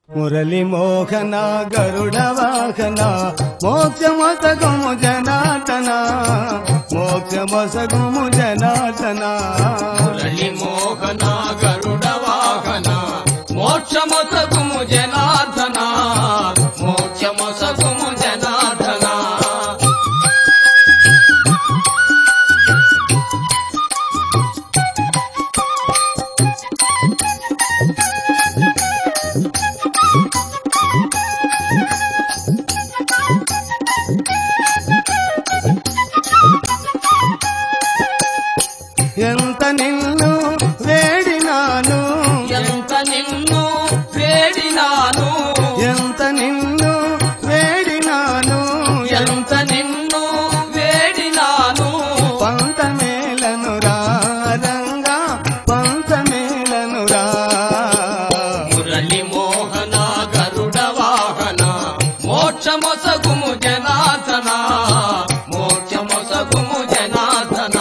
మురళి మోహన గరుడ వాహన మోక్షమొసగుము జనార్దన మోక్షమొసగుము జనార్దన మురళి మోహన గరుడ వాహన మోక్షమొసగుము జనార్దన మోక్షమొసగుము జనార్దన ఎంత నిన్ను వేడినాను ఎంత నిన్ను వేడినాను ఎంత నిన్ను వేడినాను ఎంత నిన్ను వేడినాను పంతమేలను రంగా పంతమేలను రా మురళి మోహన గరుడ వాహన మోక్షమొసగుము జనార్దన మోక్షమొసగుము జనార్దన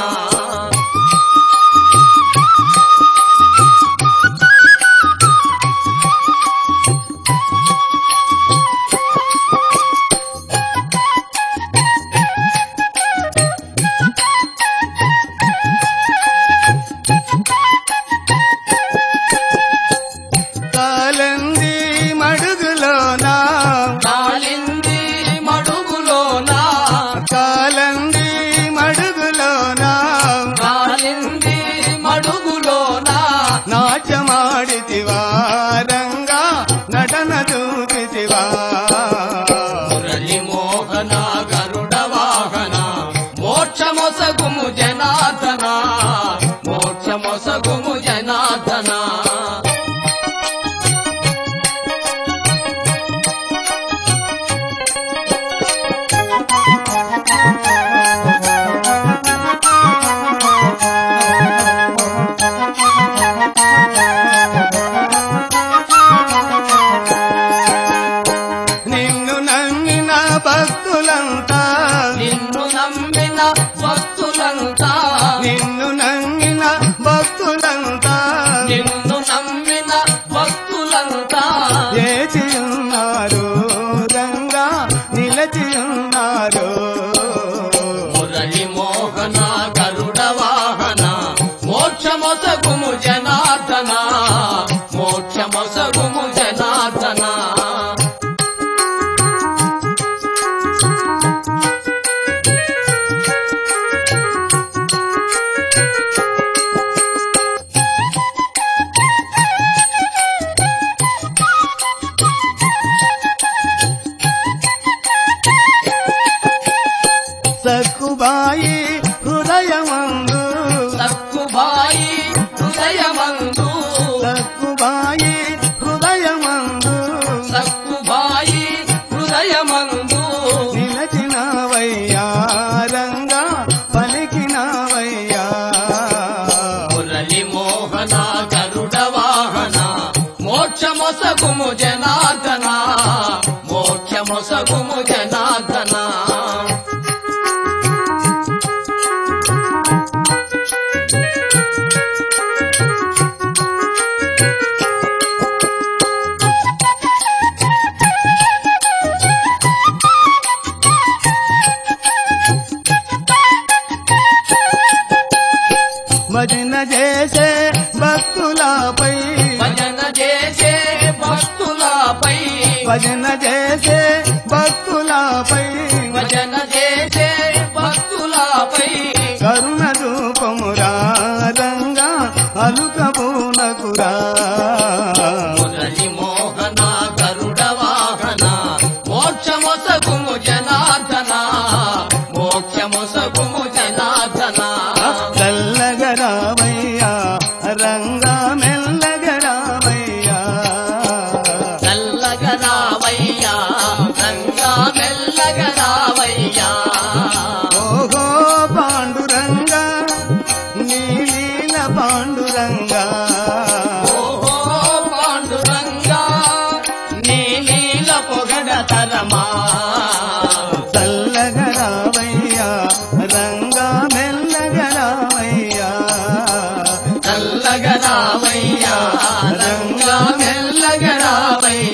కాలంది మడుగులోనా కాలింది మడుగులోన కాలంది మడుగులోనా కాలింది మడుగులోన నాట్యమాడితివా రంగా నటన చూపితివా మురళి మోహన గరుడ వాహన మోక్షమొసగుము జనార్దన మోక్షమొసగుము జనార్దన నిన్ను నమ్మిన భక్తులంతా నిన్ను నమ్మిన భక్తులంతా నిన్ను నమ్మిన భక్తులంతా నిన్ను నమ్మిన భక్తులంతా ఏచి ఉన్నారు రంగా నిలచి ఉన్నారు మురళి మోహన గరుడ వాహన మోక్షమొసగుము జనార్దన మోక్షమొసగుము జనార్దన సక్కుబాయి హృదయమందు సక్కుబాయి హృదయమందు సక్కుబాయి హృదయమందు సక్కుబాయి హృదయమందు నిలచినవయ్యా రంగా పలికినవయ్యా మురళి మోహన గరుడ వాహన మోక్షమొసగుము జనార్దన మోక్షమొసగుము జనార్దన భజన చేసే భక్తులపై భజన చేసే భక్తులపై భజన చేసే భక్తులపై భజన చేసే భక్తులపై కరుణ రూపమురా రంగా అలుకబూనకురా మురళి మోహన గరుడ వాహన మోక్షమొసగుము జనార్దన మోక్షమొసగుము జనార్దన చల్లగరావయ్యా రంగా మెల్లగరావయ్యా చల్లగరావయ్యా రంగా మెల్లగరావయ్యా ఓహో పాండురంగా నీలీల పాండురంగా ఓహో పాండురంగా నీ నీల పొగడతరమా చల్లగరావయ్యా రంగా మెల్లగరావయ్యా చల్లగరావయ్యా రంగా మెల్లగరావయ్యా